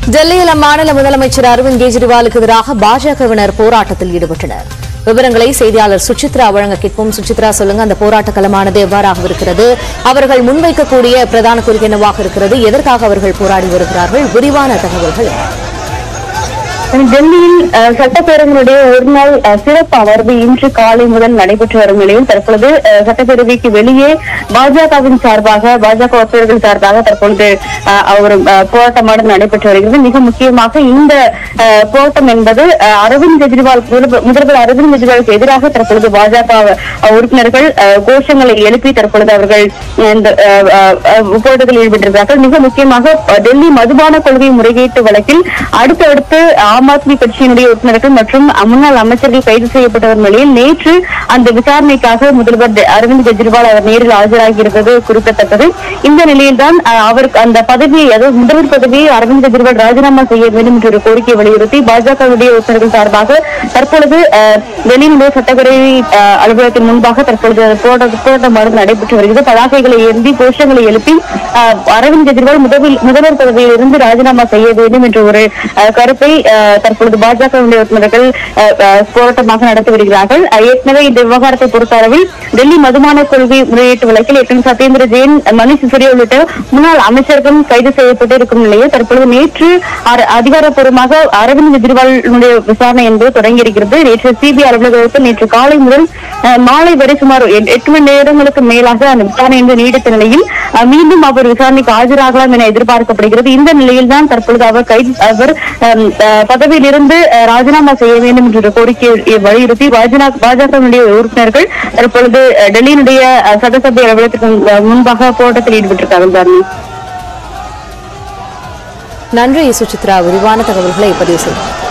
டெல்லியில் அம்மாநில முதலமைச்சர் அரவிந்த் கெஜ்ரிவாலுக்கு எதிராக பாஜகவினர் போராட்டத்தில் ஈடுபட்டனர் விவரங்களை செய்தியாளர் சுசித்ரா வழங்க கேட்போம் சுசித்ரா சொல்லுங்க அந்த போராட்ட களமானது எவ்வாறாக இருக்கிறது அவர்கள் முன்வைக்கக்கூடிய பிரதான கோரிக்கை என்னவாக இருக்கிறது எதற்காக அவர்கள் போராடி வருகிறார்கள் விரிவான தகவல்கள் என்ன? டெல்லியில் அஹ், சட்டப்பேரவையினுடைய ஒரு நாள் அஹ், சிறப்பு அமர்வு இன்று காலை முதல் நடைபெற்று வரும் நிலையில் தற்பொழுது அஹ், சட்டப்பேரவைக்கு வெளியே பாஜகவின் சார்பாக பாஜக உறுப்பினர்கள் சார்பாக தற்பொழுது அஹ், ஒரு அஹ், போராட்டமானது நடைபெற்று வருகிறது மிக முக்கியமாக இந்த அஹ், போராட்டம் என்பது அஹ், அரவிந்த் கெஜ்ரிவால் முதல்வர் முதல்வர் அரவிந்த் கெஜ்ரிவாலுக்கு எதிராக தற்பொழுது பாஜக அஹ், உறுப்பினர்கள் அஹ், கோஷங்களை எழுப்பி தற்பொழுது அவர்கள் இந்த அஹ், அஹ், அஹ், போராட்டத்தில் ஈடுபட்டிருக்கிறார்கள் மிக முக்கியமாக அஹ், டெல்லி மதுபான கொள்கை முறைகேட்டு வழக்கில் அடுத்தடுத்து ஆம் ஆத்மி கட்சியினுடைய உறுப்பினர்கள் மற்றும் முன்னாள் அமைச்சர்கள் கைது செய்யப்பட்டவர் நிலையில் நேற்று அந்த விசாரணைக்காக முதல்வர் டெ- அரவிந்த் கெஜ்ரிவால் அவர் நேரில் ஆஜராகி இருப்பது குறிப்பிடத்தக்கது இந்த நிலையில்தான் அஹ், அவருக்கு அந்த பதவியை அதாவது முதல்வர் பதவியை அரவிந்த் கெஜ்ரிவால் ராஜினாமா செய்ய வேண்டும் என்ற ஒரு கோரிக்கையை வலியுறுத்தி பாஜகவுடைய உறுப்பினர்கள் சார்பாக தற்பொழுது அஹ், டெல்லியினுடைய சட்டப்பேரவை அஹ், அலுவலகத்தின் முன்பாக தற்பொழுது போராட்ட போராட்டமானது நடைபெற்று வருகிறது பதாகைகளை ஏந்தி கோஷங்களை எழுப்பி அஹ், அரவிந்த் கெஜ்ரிவால் முதலில் முதல்வர் பதவியில் இருந்து ராஜினாமா செய்ய வேண்டும் என்ற ஒரு அஹ், கருத்தை அஹ், தற்பொழுது பாஜக உறுப்பினர்கள் அஹ், அஹ், போராட்டமாக நடத்தி வருகிறார்கள் அஹ், ஏற்கனவே இந்த விவகாரத்தை பொறுத்தளவில் டெல்லி மதுபான கொள்கை முறையீட்டு வழக்கில் ஏற்கனவே சத்யேந்திர ஜெயின் மணிஷ் சிசோடியா உள்ளிட்ட முன்னாள் அமைச்சர்களும் கைது செய்யப்பட்டு இருக்கும் நிலையில் தற்பொழுது நேற்று அர- அதிகாரப்பூர்வமாக அரவிந்த் கெஜ்ரிவாலுடைய விசாரணை என்பது தொடங்கியிருக்கிறது நேற்று சிபிஐ அலுவலகத்தில் நேற்று காலை முதல் அஹ், மாலை வரை சுமார் எட்- எட்டு மணி நேரங்களுக்கு மேலாக அந்த விசாரணை என்பது நீடித்த நிலையில் அஹ், மீண்டும் அவர் விசாரணைக்கு ஆஜராகலாம் என எதிர்பார்க்கப்படுகிறது இந்த நிலையில் தான் தற்பொழுது அவர் கைது அவர் அஹ், அஹ், பதவியிலிருந்து அஹ், ராஜினாமா செய்ய வேண்டும் என்ற ஒரு கோரிக்கையை வலியுறுத்தி பாஜக பாஜகவினுடைய உறுப்பினர்கள் தற்பொழுது அஹ், டெல்லியினுடைய அஹ், சட்டசபை அலுவலகத்திற்கு அஹ், முன்பாக போராட்டத்தில் ஈடுபட்டிருக்கார்கள் தாரணி நன்றி சுசித்ரா விரிவான தகவல்களை பதிவு செய்தார்